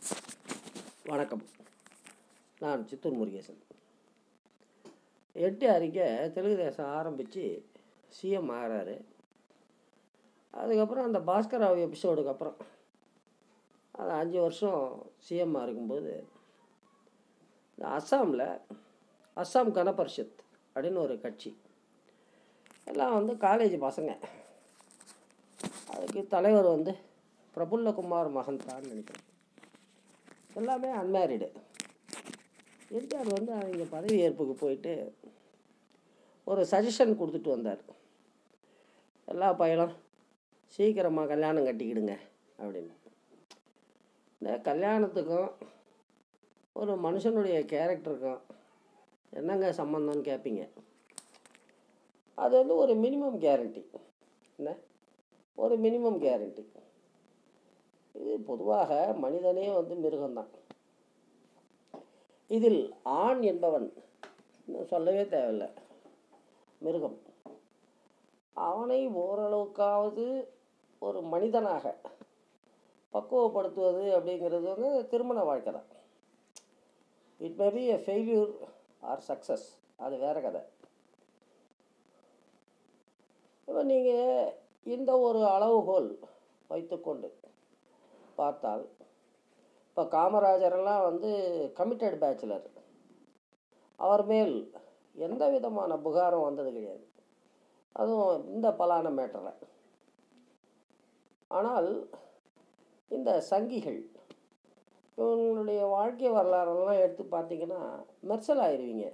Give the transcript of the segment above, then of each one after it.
வணக்கம் நான் சித்தூர் முருகேசன் எட்டு அறிக்கை தெலுங்கு தேசம் ஆரம்பித்து சிஎம் ஆகிறாரு அதுக்கப்புறம் அந்த பாஸ்கராவ் எபிசோடுக்கு அப்புறம் அது அஞ்சு வருஷம் சிஎம்மாக இருக்கும்போது இந்த அஸ்ஸாமில் அஸ்ஸாம் கனபரிஷத் அப்படின்னு ஒரு கட்சி எல்லாம் வந்து காலேஜ் பசங்க அதுக்கு தலைவர் வந்து பிரபுல்லகுமார் மகந்தான்னு நினைக்கிறேன் எல்லாமே அன்மேரிடு எம்ஜிஆர் வந்து அவங்க பதவி ஏற்புக்கு போயிட்டு ஒரு சஜஷன் கொடுத்துட்டு வந்தார் எல்லா பையனும் சீக்கிரமாக கல்யாணம் கட்டிக்கிடுங்க அப்படின்னு இந்த கல்யாணத்துக்கும் ஒரு மனுஷனுடைய கேரக்டருக்கும் என்னங்க சம்மந்தம்னு கேட்பீங்க அது வந்து ஒரு மினிமம் கேரண்டி என்ன ஒரு மினிமம் கேரண்டி இது பொதுவாக மனிதனே வந்து மிருகம்தான் இதில் ஆண் என்பவன் இன்னும் சொல்லவே தேவையில்லை மிருகம் அவனை ஓரளவுக்காவது ஒரு மனிதனாக பக்குவப்படுத்துவது அப்படிங்கிறது வந்து திருமண வாழ்க்கை தான் it may be a failure or success அது வேற கதை இப்போ நீங்கள் இந்த ஒரு அளவுகோல் வைத்துக்கொண்டு பார்த்தால் இப்போ காமராஜரெல்லாம் வந்து கமிட்டட் பேச்சுலர் அவர் மேல் எந்த விதமான புகாரும் வந்தது கிடையாது அதுவும் இந்த பலான மேட்டரில் ஆனால் இந்த சங்கிகள் இவங்களுடைய வாழ்க்கை வரலாறெல்லாம் எடுத்து பார்த்தீங்கன்னா மெர்சல் ஆயிடுவீங்க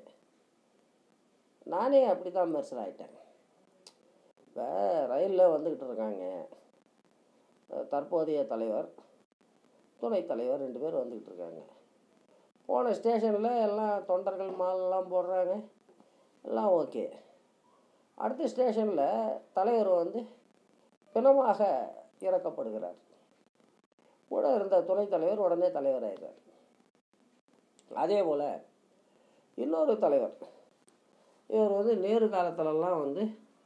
நானே அப்படி தான் மெர்சல் ஆகிட்டேன் இப்போ ரயிலில் வந்துக்கிட்டு இருக்காங்க தற்போதைய தலைவர் துணைத் தலைவர் ரெண்டு பேர் வந்துக்கிட்டு இருக்காங்க போன ஸ்டேஷனில் எல்லாம் தொண்டர்கள் மாலெல்லாம் போடுறாங்க எல்லாம் ஓகே அடுத்த ஸ்டேஷனில் தலைவர் வந்து பிணமாக இறக்கப்படுகிறார் கூட இருந்த துணைத் தலைவர் உடனே தலைவர் ஆயிடுறார் அதே போல் இன்னொரு தலைவர் இவர் வந்து நேரு காலத்துலலாம் வந்து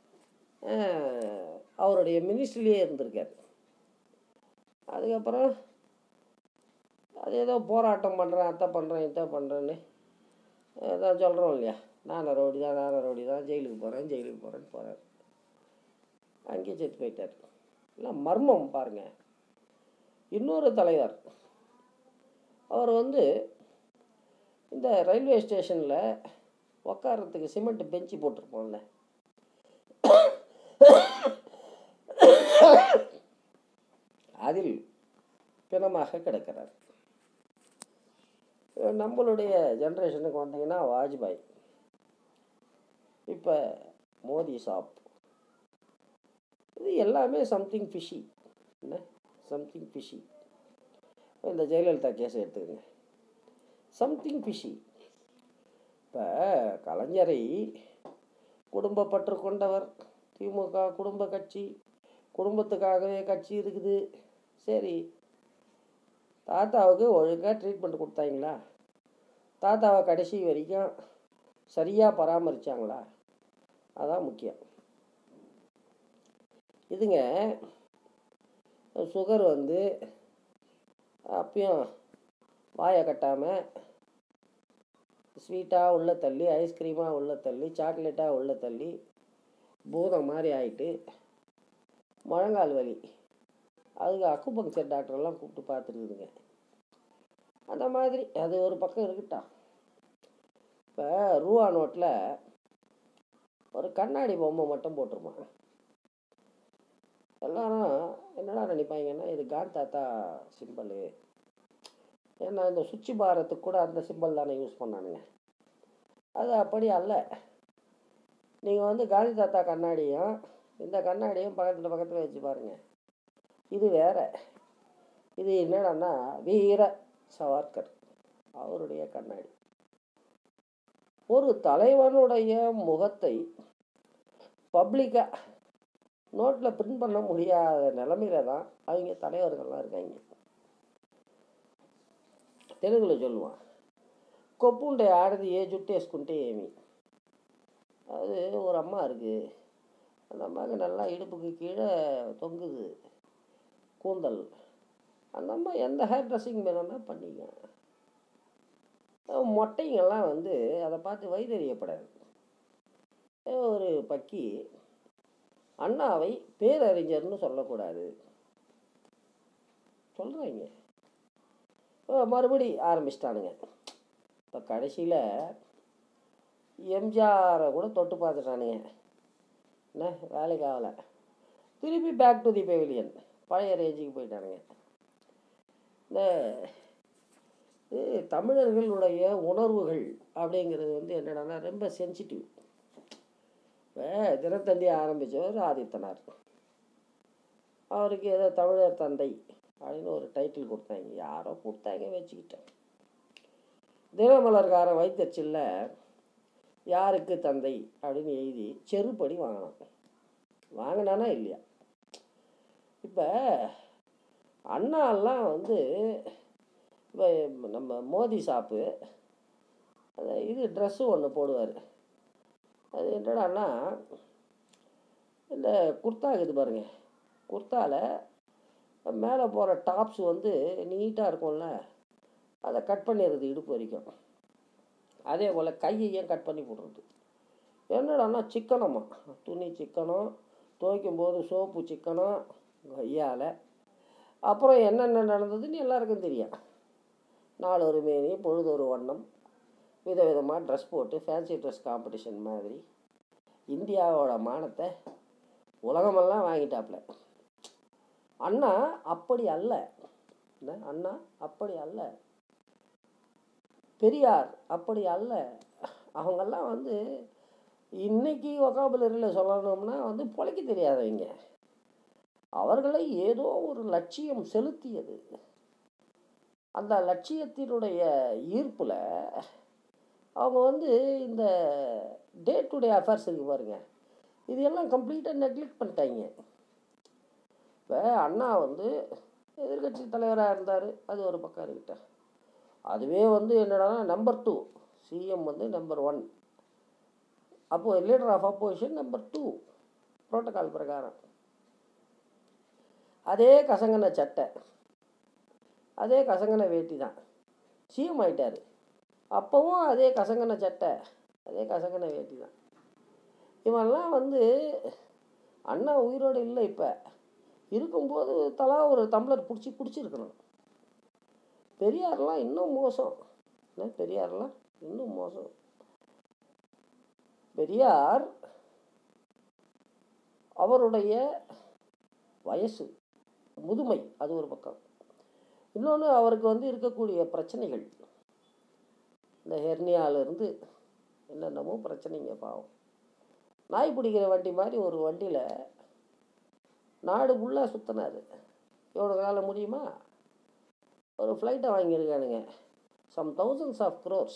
அவருடைய மினிஸ்ட்ரிலேயே இருந்திருக்கார் அதுக்கப்புறம் அது ஏதோ போராட்டம் பண்ணுறேன் அத்தை பண்ணுறேன் இத்தை பண்ணுறேன்னு ஏதோ சொல்கிறோம் இல்லையா நான் ரவுடி தான் நான் ரவுடி தான் ஜெயிலுக்கு போகிறேன் ஜெயிலுக்கு போகிறேன்னு போகிறார் அங்கேயே செத்து போயிட்டார் இல்லை மர்மம் பாருங்கள் இன்னொரு தலைவர் அவர் வந்து இந்த ரயில்வே ஸ்டேஷனில் உக்காரத்துக்கு சிமெண்ட் பெஞ்சு போட்டிருப்போம்ல அதில் பிணமாக கிடக்கிறார் நம்மளுடைய ஜென்ரேஷனுக்கு வந்தீங்கன்னா வாஜ்பாய் இப்போ மோடி சாப் இது எல்லாமே சம்திங் ஃபிஷி என்ன சம்திங் ஃபிஷி இந்த ஜெயலலிதா கேஸ் எடுத்துக்கோங்க சம்திங் ஃபிஷி இப்போ கலைஞரை குடும்பப்பற்று கொண்டவர் திமுக குடும்ப கட்சி குடும்பத்துக்காகவே கட்சி இருக்குது சரி தாத்தாவுக்கு ஒழுங்காக ட்ரீட்மெண்ட் கொடுத்தாங்களா தாத்தாவை கடைசி வரைக்கும் சரியாக பராமரித்தாங்களா அதான் முக்கியம் இதுங்க சுகர் வந்து அப்பயும் வாயை கட்டாமல் ஸ்வீட்டாக உள்ள தள்ளி ஐஸ்கிரீமாக உள்ள தள்ளி சாக்லேட்டாக உள்ள தள்ளி பூதம் மாதிரி ஆயிட்டு முழங்கால் வலி அதுக்கு அக்குபங்சர் டாக்டர்லாம் கூப்பிட்டு பார்த்துருக்குதுங்க அந்த மாதிரி அது ஒரு பக்கம் இருக்கட்டா இப்போ ரூபா நோட்டில் ஒரு கண்ணாடி பொம்மை மட்டும் போட்டிருப்பாங்க எல்லாரும் என்னடா நினைப்பாங்கன்னா இது கான் தாத்தா சிம்பிளு ஏன்னா இந்த சுவிட்ச் பாரத்துக்கு கூட அந்த சிம்பிள் தானே யூஸ் பண்ணானுங்க அது அப்படி அல்ல நீங்கள் வந்து காந்தி தாத்தா கண்ணாடியும் இந்த கண்ணாடியும் பக்கத்தில் பக்கத்தில் வச்சு பாருங்கள் இது வேற இது என்னடான்னா வீர சவார்கர் அவருடைய கண்ணாடி ஒரு தலைவனுடைய முகத்தை பப்ளிக்காக நோட்டில் பிரிண்ட் பண்ண முடியாத நிலமையில தான் அவங்க தலைவர்கள்லாம் இருக்காங்க తెలుగులో சொல்லுவான் கொப்புண்டை ஆடுது ஏ ஜுட்டேஸ்குண்டே ஏமி அது ஒரு அம்மா இருக்குது அந்த அம்மாவுக்கு நல்லா இடுப்புக்கு கீழே தொங்குது கூந்தல் அந்த அம்மா எந்த ஹேர் ட்ரெஸ்ஸிங் வேணும்னா பண்ணிக்க மொட்டைங்கெல்லாம் வந்து அதை பார்த்து வைதறியப்படாது ஒரு பக்கி அண்ணாவை பேரறிஞர்னு சொல்லக்கூடாது சொல்கிறாங்க மறுபடி ஆரம்பிச்சிட்டானுங்க இப்போ கடைசியில் எம்ஜிஆரை கூட தொட்டு பார்த்துட்டானுங்க என்ன வேலைக்கு ஆகலை திருப்பி பேக் டு தி பெவிலியன் பழைய ரேஞ்சுக்கு போயிட்டானுங்க இந்த இது தமிழர்களுடைய உணர்வுகள் அப்படிங்கிறது வந்து என்னடான்னா ரொம்ப சென்சிட்டிவ் இப்போ தினத்தந்தி ஆரம்பித்தவர் ஆதித்தனார் அவருக்கு ஏதோ தமிழர் தந்தை அப்படின்னு ஒரு டைட்டில் கொடுத்தாங்க யாரோ கொடுத்தாங்க வச்சுக்கிட்டேன் தினமலர்காரன் வைத்தச்சில்ல யாருக்கு தந்தை அப்படின்னு எழுதி செருப்படி வாங்கினான் வாங்கினானா இல்லையா இப்போ அண்ணாலாம் வந்து இப்போ நம்ம மோதி ஷாப்பு அந்த இது ட்ரெஸ்ஸு ஒன்று போடுவார் அது என்னடான்னா இந்த குர்த்தா இருக்குது பாருங்க குர்த்தாவில் மேலே போகிற டாப்ஸ் வந்து நீட்டாக இருக்கும்ல அதை கட் பண்ணிடுறது இடுப்பு வரைக்கும் அதே போல் கையையும் கட் பண்ணி போடுறது என்னடான்னா சிக்கனமா துணி சிக்கனம் துவைக்கும் போது சோப்பு சிக்கனம் கையால் அப்புறம் என்னென்ன நடந்ததுன்னு எல்லாருக்கும் தெரியும் நாலு ஒரு மேனி பொழுது ஒரு வண்ணம் விதவிதமாக ட்ரெஸ் போட்டு ஃபேன்சி ட்ரெஸ் காம்படிஷன் மாதிரி இந்தியாவோட மானத்தை உலகமெல்லாம் வாங்கிட்டாப்புல அண்ணா அப்படி அல்ல என்ன அண்ணா அப்படி அல்ல பெரியார் அப்படி அல்ல அவங்கெல்லாம் வந்து இன்னைக்கு ஒகாபுலரியில் சொல்லணும்னா வந்து பொழைக்க தெரியாதவங்க அவர்களை ஏதோ ஒரு லட்சியம் செலுத்தியது அந்த லட்சியத்தினுடைய ஈர்ப்பில் அவங்க வந்து இந்த டே டு டே அஃபேர்ஸ் இருக்கு பாருங்க இது எல்லாம் கம்ப்ளீட்டாக நெக்லெக்ட் பண்ணிட்டாங்க இப்போ அண்ணா வந்து எதிர்கட்சி தலைவராக இருந்தார் அது ஒரு பக்கம் இருக்கட்டும் அதுவே வந்து என்னடா நம்பர் டூ சிஎம் வந்து நம்பர் ஒன் அப்போது leader of opposition number two protocol பிரகாரம் அதே கசங்கன சட்டை அதே கசங்கன வேட்டி தான் சிஎம் ஆயிட்டார் அப்போவும் அதே கசங்கன சட்டை அதே கசங்கன வேட்டி தான் இவெல்லாம் வந்து அண்ணா உயிரோடு இல்லை இப்போ இருக்கும்போது தலா ஒரு டம்ளர் பிடிச்சி குடிச்சிருக்கணும் பெரியார்லாம் இன்னும் மோசம் என்ன பெரியார்லாம் இன்னும் மோசம் பெரியார் அவருடைய வயசு முதுமை அது ஒரு பக்கம் இன்னொன்று அவருக்கு வந்து இருக்கக்கூடிய பிரச்சனைகள் இந்த ஹெர்னியாவிலேருந்து என்னென்னமோ பிரச்சனைங்க பாவம் நாய் பிடிக்கிற வண்டி மாதிரி ஒரு வண்டியில் நாடு ஃபுல்லாக சுற்றினார் எவ்வளோ காலம் முடியுமா ஒரு ஃப்ளைட்டை வாங்கியிருக்கானுங்க சம் தௌசண்ட்ஸ் ஆஃப் க்ரோர்ஸ்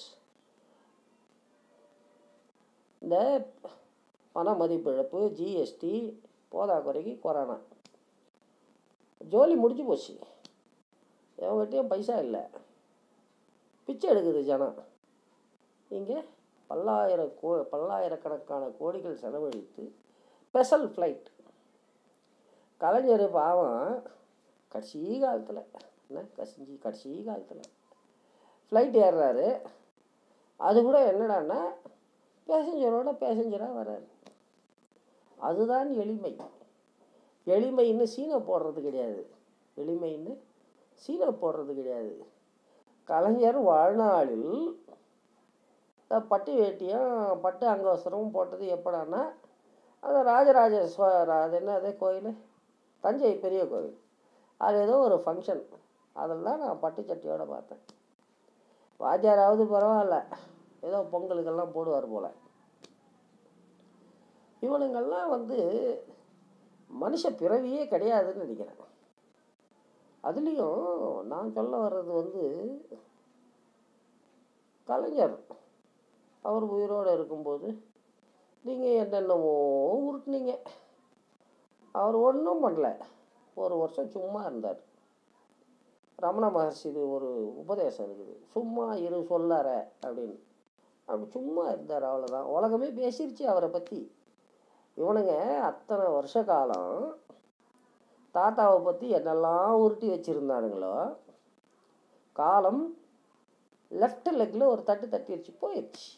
இந்த பண மதிப்பிழப்பு ஜிஎஸ்டி போதாக்குறைக்கு கொரோனா ஜோலி முடிஞ்சு போச்சு எவங்ககிட்டயும் பைசா இல்லை பிச்சை எடுக்குது ஜனம் இங்கே பல்லாயிரம் கோ பல்லாயிரக்கணக்கான கோடிகள் செலவழித்து ஸ்பெஷல் ஃப்ளைட் கலைஞர் பாவம் கடைசி காலத்தில் என்ன கசிஞ்சி கடைசி காலத்தில் ஃப்ளைட் ஏறுறாரு அது கூட என்னடான்னா பேசஞ்சரோட பேசஞ்சராக வர்றாரு அதுதான் எளிமை எளிமைன்னு சீனை போடுறது கிடையாது எளிமைன்னு சீனை போடுறது கிடையாது கலைஞர் வாழ்நாளில் இந்த பட்டு வேட்டியும் பட்டு அங்கவசரமும் போட்டது எப்படான்னா அது ராஜராஜ சோ அது என்ன அதே கோயில் தஞ்சை பெரிய கோவில் அது ஏதோ ஒரு ஃபங்க்ஷன் அதில் தான் நான் பட்டு சட்டியோட பார்த்தேன் வாத்தியாராவது பரவாயில்ல ஏதோ பொங்கலுக்கெல்லாம் போடுவார் போல் இவனுங்கெல்லாம் வந்து மனுஷ பிறவியே கிடையாதுன்னு நினைக்கிறேன் அதுலேயும் நான் சொல்ல வர்றது வந்து கலைஞர் அவர் உயிரோடு இருக்கும்போது நீங்கள் என்னென்னமோ உருட்டுனீங்க அவர் ஒன்றும் பண்ணல ஒரு வருஷம் சும்மா இருந்தார் ரமண மகர்ஷிது ஒரு உபதேசம் இருக்குது சும்மா இரு சொல்லார அப்படின்னு அப்படி சும்மா இருந்தார் அவ்வளோதான் உலகமே பேசிருச்சு அவரை பற்றி இவனுங்க அத்தனை வருஷ காலம் தாத்தாவை பற்றி என்னெல்லாம் உருட்டி வச்சுருந்தானுங்களோ காலம் லெஃப்ட் லெக்கில் ஒரு தட்டு தட்டிடுச்சு போயிடுச்சு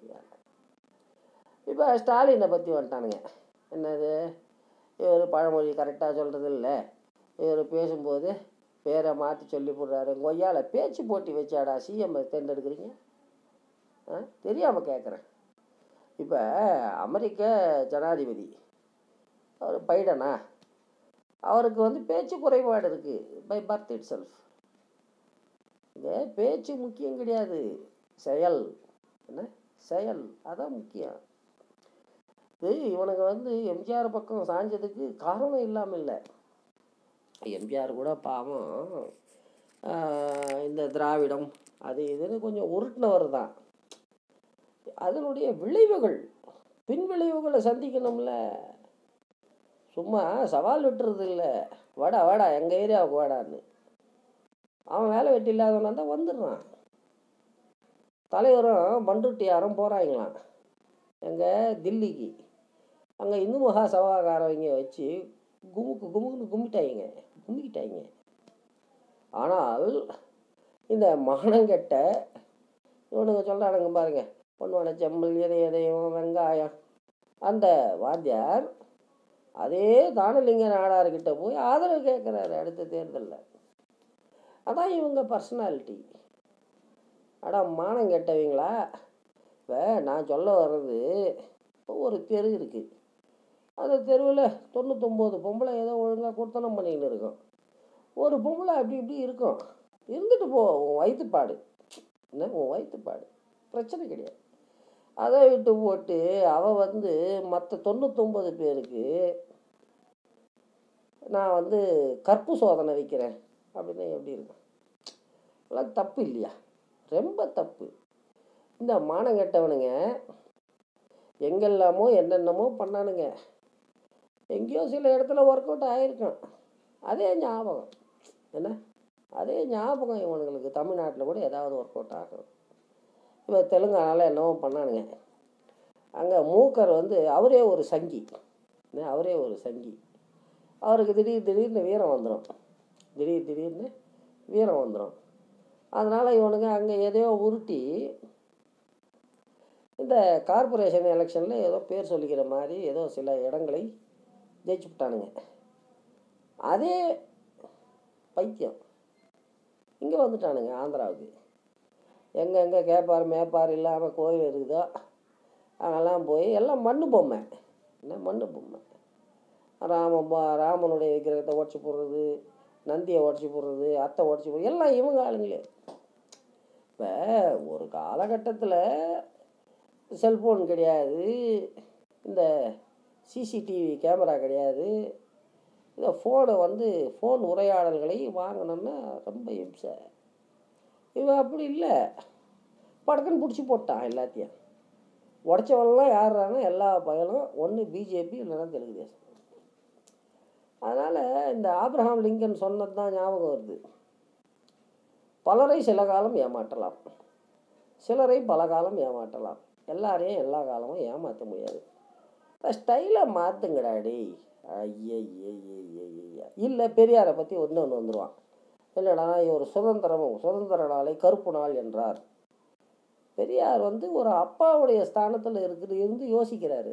இப்போ ஸ்டாலினை பற்றி வந்துட்டானுங்க என்னது இவர் பழமொழி கரெக்டாக சொல்கிறது இல்லை இவர் பேசும்போது பேரை மாற்றி சொல்லி போடுறாரு கொய்யால பேச்சு போட்டி வச்சாடா சிஎம் தேர்ந்தெடுக்கிறீங்க ஆ தெரியாமல் கேட்குறேன் இப்போ அமெரிக்க ஜனாதிபதி அவர் பைடனா அவருக்கு வந்து பேச்சு குறைபாடு இருக்குது பை பர்த் இட் செல்ஃப் இது பேச்சு முக்கியம் கிடையாது செயல் என்ன செயல் அதான் முக்கியம் இது இவனுக்கு வந்து எம்ஜிஆர் பக்கம் சாஞ்சதுக்கு காரணம் இல்லாமல் இல்லை எம்ஜிஆர் கூட பாவம் ஆஹ், இந்த திராவிடம் அது இதுன்னு கொஞ்சம் உருட்டினவர் தான் அதனுடைய விளைவுகள் பின் விளைவுகளை சந்திக்கணும்ல சும்மா சவால் விட்டுறது இல்லை வாடா வாடா எங்கள் ஏரியாவுக்கு வாடான்னு அவன் வேலை வெட்டி இல்லாதவனா தான் வந்துடுறான் தலைவரும் பண்டுட்டியாரும் போகிறாங்களாம் எங்கே தில்லிக்கு அங்கே இந்து மகா சபாக்காரவங்க வச்சு குமுக்கு குமுக்குன்னு கும்பிட்டாங்க கும்பிக்கிட்டாங்க ஆனால் இந்த மானங்கெட்ட இவனுங்க சொல்கிறானுங்க பாருங்க பொண்ணோட செம்மல் எதை எதையும் வெங்காயம் அந்த வாத்தியார் அதே தானலிங்க நாடார்கிட்ட போய் ஆதரவு கேட்குறாரு அடுத்த தேர்தலில் அதான் இவங்க பர்சனாலிட்டி அடா மானம் கெட்டவங்களா இப்போ நான் சொல்ல வர்றது ஒரு தெரு இருக்குது அந்த தெருவில் தொண்ணூத்தொம்பது பொம்பளை ஏதோ ஒழுங்காக கொடுத்தனம் பண்ணிக்கின்னு இருக்கும் ஒரு பொம்பளை அப்படி இப்படி இருக்கும் இருந்துட்டு போ உன் வயிற்றுப்பாடு என்ன உன் வயிற்றுப்பாடு பிரச்சனை கிடையாது அதை விட்டு போட்டு அவள் வந்து மற்ற தொண்ணூத்தொம்பது பேருக்கு நான் வந்து கற்பு சோதனை வைக்கிறேன் அப்படின்னா எப்படி இருக்கும் அதெல்லாம் தப்பு இல்லையா ரொம்ப தப்பு இந்த மானம் கெட்டவனுங்க எங்கெல்லாமோ என்னென்னமோ பண்ணானுங்க எங்கேயோ சில இடத்துல ஒர்க் அவுட் ஆகிருக்கான் அதே ஞாபகம் என்ன அதே ஞாபகம் இவனுங்களுக்கு தமிழ்நாட்டில் கூட ஏதாவது ஒர்க் அவுட் ஆகும் இப்போ தெலுங்கானால என்னவோ பண்ணானுங்க அங்கே மூக்கர் வந்து அவரே ஒரு சங்கி என்ன, அவரே ஒரு சங்கி அவருக்கு திடீர் திடீர்னு வீரம் வந்துடும் திடீர் திடீர்னு வீரம் வந்துடும் அதனால் இவனுங்க அங்கே எதையோ உருட்டி இந்த கார்ப்பரேஷன் எலெக்ஷனில் ஏதோ பேர் சொல்லிக்கிற மாதிரி ஏதோ சில இடங்களை ஜெயிச்சு விட்டானுங்க அதே பைத்தியம் இங்கே வந்துட்டானுங்க ஆந்திராவுக்கு எங்கெங்கே கேட்பார் மேப்பார் இல்லாமல் கோயில் இருக்குதோ அங்கெல்லாம் போய் எல்லாம் மண்ணு பொம்மை என்ன மண்ணு பொம்மை ராம ப- ராமனுடைய விக்கிரகத்தை உடச்சி போடுறது நந்தியை உடச்சி போடுறது அத்தை உடச்சி போடுறது எல்லாம் இவங்க ஆளுங்களே இப்போ ஒரு காலகட்டத்தில் செல்ஃபோன் கிடையாது இந்த சிசிடிவி கேமரா கிடையாது இந்த ஃபோனை வந்து ஃபோன் உரையாடல்களை வாங்கணும்னா ரொம்ப இம்சை இவன் அப்படி இல்லை படக்குன்னு பிடிச்சி போட்டான் எல்லாத்தையும் உடச்சவன்லாம் யாருறாங்க எல்லா பயலும் ஒன்று பிஜேபி இல்லைன்னா தெலுங்கு தேசம் அதனால் இந்த ஆப்ரஹாம் லிங்கன் சொன்னது தான் ஞாபகம் வருது பலரை சில காலம் ஏமாற்றலாம் சிலரை பல காலம் ஏமாற்றலாம் எல்லாரையும் எல்லா காலமும் ஏமாற்ற முடியாது ஸ்டைலை மாற்றுங்கடா டேய் ஐயா இல்லை பெரியாரை பற்றி ஒன்று ஒன்று வந்துடுவான் இல்லைடா இவர் சுதந்திரமும் சுதந்திர நாளை கருப்பு நாள் என்றார் பெரியார் வந்து ஒரு அப்பாவுடைய ஸ்தானத்தில் இருக்கிற இருந்து யோசிக்கிறாரு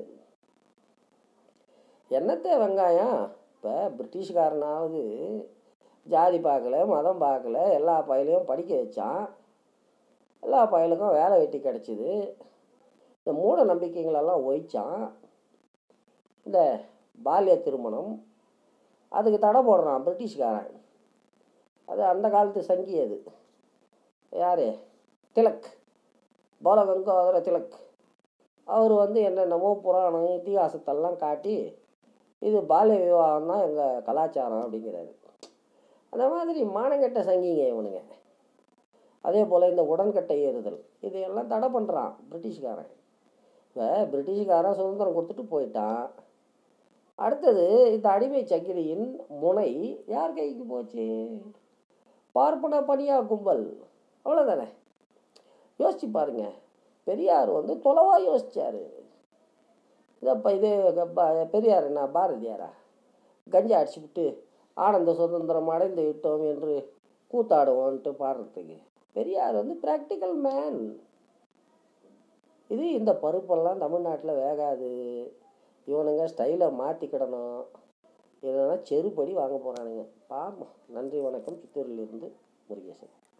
என்னத்த வெங்காயம் இப்போ பிரிட்டிஷ்காரனாவது ஜாதி பார்க்கல மதம் பார்க்கல எல்லா பயலையும் படிக்க வச்சான் எல்லா பயலுக்கும் வேலை வெட்டி கிடச்சிது இந்த மூட நம்பிக்கைகளெல்லாம் ஒழிச்சான் இந்த பால்ய திருமணம் அதுக்கு தடை போடுறான் பிரிட்டிஷ்காரன் அது அந்த காலத்து சங்கி அது யார் திலக் பாலகங்காதர திலக் அவர் வந்து என்னென்னமோ புராணம் இதிகாசத்தெல்லாம் காட்டி இது பால்ய விவாகம் தான் எங்கள் கலாச்சாரம் அப்படிங்கிறாரு அந்த மாதிரி மானங்கெட்ட சங்கிங்க இவனுங்க அதே போல் இந்த உடன்கட்டை ஏறுதல் இதையெல்லாம் தடை பண்ணுறான் பிரிட்டிஷ்காரன் இப்போ பிரிட்டிஷ்காரன் சுதந்திரம் கொடுத்துட்டு போயிட்டான் அடுத்தது இந்த அடிமை சங்கிலியின் முனை யார் கைக்கு போச்சு பார்ப்பன பணியா கும்பல் அவ்வளோதானே யோசிச்சு பாருங்க பெரியார் வந்து தொலைவா யோசிச்சாரு இதப்பா இது ப- பெரியார் என்ன பாரதியாரா கஞ்சா அடிச்சு விட்டு ஆனந்த சுதந்திரம் அடைந்து விட்டோம் என்று கூத்தாடுவோன்ட்டு பாடுறதுக்கு பெரியார் வந்து ப்ராக்டிக்கல் மேன் இது இந்த பருப்பெல்லாம் தமிழ்நாட்டில் வேகாது இவனுங்க ஸ்டைலை மாற்றிக்கிடணும் இல்லைன்னா செருப்படி வாங்க போகிறானுங்க பாப்போம் நன்றி வணக்கம் சித்தூரிலிருந்து முருகேசன்